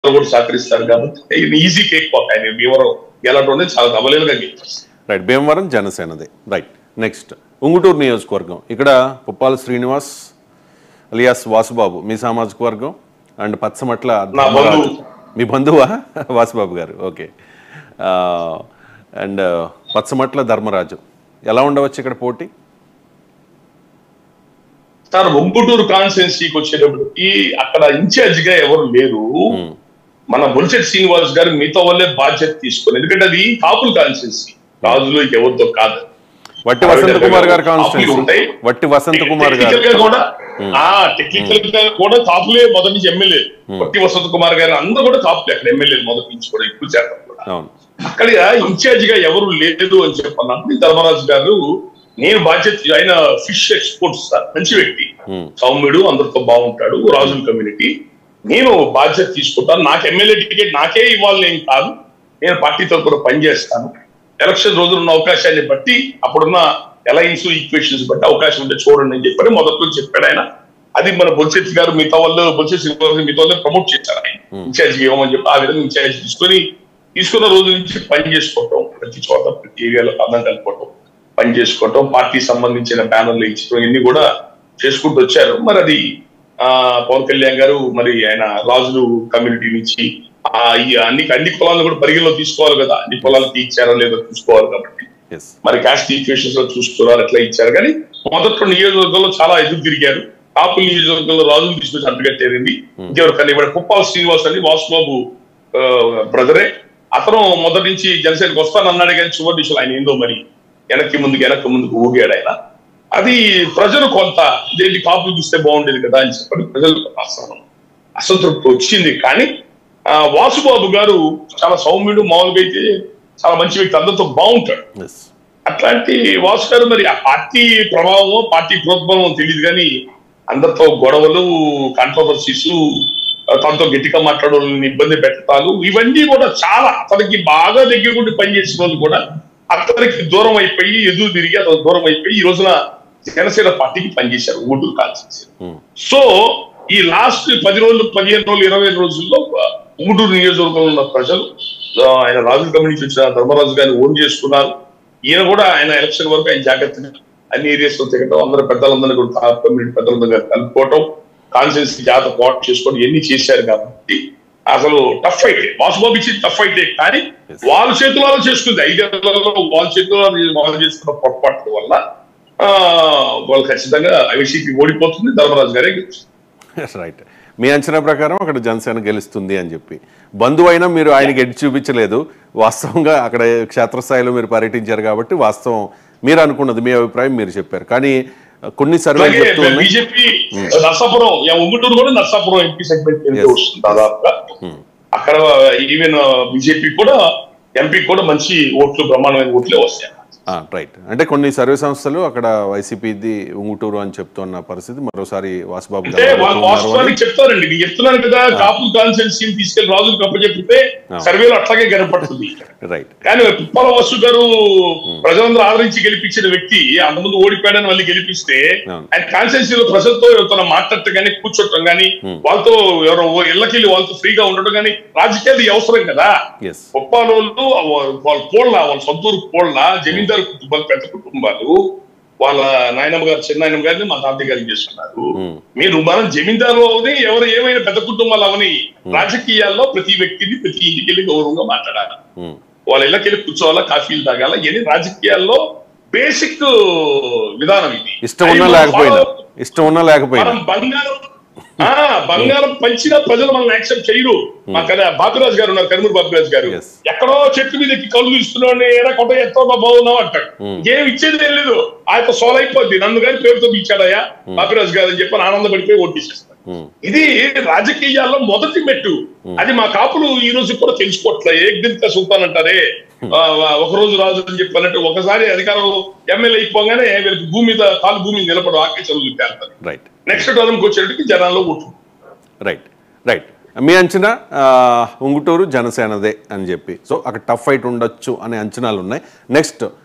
అందరూ కూడా సహకరిస్తారు కాబట్టి ఈజీ కేక్ పాక్ ఆయన భీమవరం గెలవడం చాలా దబలేలుగా గెలిచేస్తారు రైట్ భీమవరం జనసేనదే రైట్ నెక్స్ట్ ఉంగుటూరు నియోజకవర్గం ఇక్కడ పుప్పాల శ్రీనివాస్ అలియాస్ వాసుబాబు మీ సామాజిక వర్గం అండ్ పచ్చమట్ల నా ధర్మరాజు బంధువు. మీ బంధువా వాసుబాబు గారు ఓకే అండ్ పచ్చమట్ల ధర్మరాజు ఎలా ఉండవచ్చు ఇక్కడ పోటీ సార్ ఒంగుటూరు కాన్స్టిట్యున్సీకి వచ్చేటప్పటికి అక్కడ ఇన్ఛార్జ్ గా ఎవరు లేరు మన బొలిశెట్టి శ్రీనివాస్ గారు మీతో వల్లే బాధ్యత తీసుకుని ఎందుకంటే అది కాపుల కాన్స్టిట్యున్సీ రాజులు ఎవరితో కాదు వట్టి వసంత కుమార్ గారు కాపులు కాన్స్టిట్యూన్సీ ఉంటాయి. వట్టి వసంత కుమార్ గారు టెక్నికల్ గా కూడా ఆ టెక్నికల్ గా కూడా కాపులే మొదటి నుంచి ఎమ్మెల్యే కొట్టి వసంత కుమార్ గారు అందరూ కూడా కాపులే అక్కడ ఎమ్మెల్యే మొదటి నుంచి కూడా ఎక్కువ శాతం కూడా అవును అక్కడ ఇన్ఛార్జ్ గా ఎవరు లేదు అని చెప్పన్నప్పుడు ధర్మరాజు గారు నేను బాధ్యత ఆయన ఫిష్ ఎక్స్పోర్ట్స్ సార్ మంచి వ్యక్తి Hmm. సౌమ్యుడు అందరితో బాగుంటాడు రాజుల కమ్యూనిటీ నేను బాధ్యత తీసుకుంటాను నాకు ఎమ్మెల్యే టికెట్ నాకే ఇవ్వాలని ఏం కాదు నేను పార్టీతో కూడా పనిచేస్తాను ఎలక్షన్ రోజున ఉన్న అవకాశాన్ని బట్టి అప్పుడున్న అలయన్స్ ఈక్వేషన్స్ బట్టి అవకాశం ఉంటే చూడండి అని చెప్పని మొదట్లో చెప్పాడు ఆయన అది మన బొల్సెట్ గారు మిగతా వాళ్ళు బొల్సెట్ శ్రీనివాస్ మిగతా వాళ్ళు ప్రమోట్ చేశారు ఆయన ఇన్ఛార్జ్ ఇవ్వమని చెప్పి ఆ విధంగా ఇన్ఛార్జ్ తీసుకొని తీసుకున్న రోజు నుంచి పని చేసుకోవటం ప్రతి చోట ప్రతి ఏరియాలో అందం కలుపుకోవటం పని చేసుకోవటం పార్టీ సంబంధించిన బ్యానర్లు ఇచ్చడం ఇన్ని కూడా చేసుకుంటూ వచ్చారు మరి అది ఆ పవన్ కళ్యాణ్ గారు మరి ఆయన రాజులు కమ్యూనిటీ నుంచి ఆ ఈ అన్ని అన్ని కులాలను కూడా పరిగణలో తీసుకోవాలి కదా అన్ని కులాలకి ఇచ్చారో లేదో చూసుకోవాలి కాబట్టి ఎస్ మరి క్యాస్ట్ ఈక్వేషన్స్ లో చూస్తున్నారు ఎట్లా ఇచ్చారు కానీ మొదట్లో నియోజకవర్గంలో చాలా ఎదురు తిరిగారు కాపుల నియోజకవర్గంలో రాజులు తీసుకొచ్చి అంతగట్టేరింది ఇంకెవరికన్నా ఇక్కడ కుప్పాల శ్రీనివాస్ అని వాసుబాబు బ్రదరే అతను మొదటి నుంచి జనసేనకి వస్తానన్నాడు కానీ చివరి దిశలో ఆయన ఏందో మరి వెనక్కి ముందుకు వెనక్కి ముందుకు ఊగాడు ఆయన అది ప్రజలు కొంత దేంటి కాపులు చూస్తే బాగుండేది కదా అని చెప్పని ప్రజలు అసలు అసంతృప్తి వచ్చింది కానీ ఆ, వాసుబాబు గారు చాలా సౌమ్యుడు మామూలుగా అయితే చాలా మంచి వ్యక్తి అందరితో బాగుంటాడు ఎస్ అట్లాంటి వాసు గారు మరి ఆ పార్టీ ప్రభావమో పార్టీ ప్రోద్బలమో తెలియదు కానీ అందరితో గొడవలు కాంట్రవర్సీస్ తనతో గట్టిగా మాట్లాడవాళ్ళని ఇబ్బంది పెట్టడాలు ఇవన్నీ కూడా చాలా అతనికి బాగా దగ్గర ఉండి పనిచేసిన వాళ్ళు కూడా అతనికి దూరం అయిపోయి ఎదురు తిరిగి అతను దూరం అయిపోయి ఈ రోజున జనసేన పార్టీకి పనిచేశారు ఊటూరు కాల్చేసి సో ఈ లాస్ట్ పది రోజులు పదిహేను రోజులు ఇరవై రోజుల్లో ఊటూరు నియోజకవర్గంలో ఉన్న ప్రజలు ఆ, ఆయన రాజుల కమ్యూనిటీ వచ్చిన ధర్మరాజు గారిని ఓన్ చేసుకున్నారు ఈయన కూడా ఆయన ఎలక్షన్ వరకు ఆయన జాగ్రత్తగా అన్ని ఏరియాస్ లో తిరగటం అందరూ పెద్దలందరినీ కూడా కా- కమ్యూనిటీ పెద్దలందరూ కలుపుకోవటం కాన్సెన్స్ జాగ్రత్త పోట్ చేసుకోవడం ఇవన్నీ చేశారు కాబట్టి అసలు టఫ్ అయితే వాసుబాబు ఇచ్చి టఫ్ అయితే కానీ Yes. వాళ్ళ చేతులలో చేసుకుంది ఐదేళ్లలో వాళ్ళ చేతుల్లో వాళ్ళు చేసుకున్న పొరపాట్ల వల్ల ఆ, వాళ్ళు ఖచ్చితంగా వైసీపీ ఓడిపోతుంది ధర్మరాజు గారే గెలుస్తారు. రైట్ మీ అంచనా ప్రకారం అక్కడ జనసేన గెలుస్తుంది అని చెప్పి బంధువు అయినా మీరు ఆయనకి ఎడ్డి చూపించలేదు వాస్తవంగా అక్కడ క్షేత్రస్థాయిలో మీరు పర్యటించారు కాబట్టి వాస్తవం మీరు అనుకున్నది మీ అభిప్రాయం మీరు చెప్పారు కానీ కొన్ని సర్వేలు అలాగే చెప్తూ ఉన్నాయి బీజేపీ నర్సాపురం యా, ఉంగుటూరు కూడా నర్సాపురం ఎంపీ సెగ్మెంట్ కింద Yes. వస్తుంది దాదాపుగా అక్కడ ఈవెన్ బీజేపీ కూడా ఎంపీ కూడా మంచి ఓట్లు బ్రహ్మాండమైన ఓట్లే వస్తాయి రైట్ అంటే కొన్ని సర్వే సంస్థలు అక్కడ వైసీపీది ఉంగుటూరు అని చెప్తున్న పరిస్థితి మరోసారి వాసుబాబు అంటే గారు వాళ్ళు ఉన్నారు అని. వాస్తవానికి చెప్తారండి నేను చెప్తున్నాను కదా కాపుల్ కాన్సెన్సీని తీసుకెళ్లి రాజులు కప్పచెప్పితే సర్వేలో అట్లాగే కనపడుతుంది రైట్ కానీ పుప్పాల వసు గారు ప్రజలందరూ ఆదరించి గెలిపించిన వ్యక్తి అంతకుముందు ఓడిపోయాడని మళ్ళీ గెలిపిస్తే అవును. ఆయన కాన్స్టెన్సీలో ప్రజలతో తన మాట్లాడటం కానీ కూర్చోటం కానీ వాళ్ళతో ఎవరో ఇళ్ళకెళ్ళి వాళ్ళతో ఫ్రీగా ఉండటం కానీ రాజకీయాలు ఇవి అవసరం కదా ఎస్ ఉప్పాలోళ్ళు వాళ్ళ పోళ్ళ వాళ్ళ సొంతూరు పోళ్ళ జమీందారు కుటుంబాలు పెద్ద కుటుంబాలు వాళ్ళ నాయనమ్మ గారు చిన్నాయనమ్మ గారిని మా తాతయ్య గారిని చేస్తున్నారు మీరు మనం జమీందారు అవని ఎవరు ఏమైనా పెద్ద కుటుంబాలు అవని రాజకీయాల్లో ప్రతి వ్యక్తిని ప్రతి ఇంటికి వెళ్ళి గౌరవంగా మాట్లాడాలి వాళ్ళ ఇళ్ళకి వెళ్ళి కూర్చోవాలా కాఫీలు తాగాల ఇవన్నీ రాజకీయాల్లో బేసిక్ విధానం ఇది ఇష్టం ఉన్నా అది మనం లేకపోయినా follow- ఇష్టం ఉన్నా లేకపోయినా మనం బంగారం ఆ బంగారం పంచిన ప్రజలు మనల్ని యాక్సెప్ట్ చేయరు మా కదా బాబురాజు గారు ఉన్నారు కనుమూరు బాబురాజు గారు Yes. ఎక్కడో చెట్టు మీద ఎక్కి కళ్ళు తీస్తున్నాడు ఏడా కొట్ట ఎంతో బాగున్నావు అంటాడు ఏం ఇచ్చేది ఏం లేదు ఆయన సోల్ అయిపోద్ది నన్ను కానీ పేరుతో ఇచ్చాడయ్యా బాబురాజు గారు అని చెప్పి ఆనందపడిపోయి ఓటేసేస్తాడు ఉమ్, ఇది రాజకీయాల్లో మొదటి మెట్టు అది మా కాపులు ఈ రోజు కూడా తెలుసుకోవట్లే ఏకదింత సుల్తాన్ అంటారే ఆ, ఒక రోజు రాజు అని చెప్పాలంటే ఒకసారి అధికారం ఎమ్మెల్యే అయిపోగానే వీళ్ళకి భూమి మీద కాలు భూమి మీద నిలబడు ఆకే చదువులు తేలుతారు రైట్ నెక్స్ట్ టర్మ్కి వచ్చేటికి జనాల్లో ఓట్లు రైట్ రైట్ మీ అంచనా ఆ, ఉంగుటూరు జనసేనదే అని చెప్పి సో అక్కడ టఫ్ ఫైట్ ఉండొచ్చు అనే అంచనాలు ఉన్నాయి నెక్స్ట్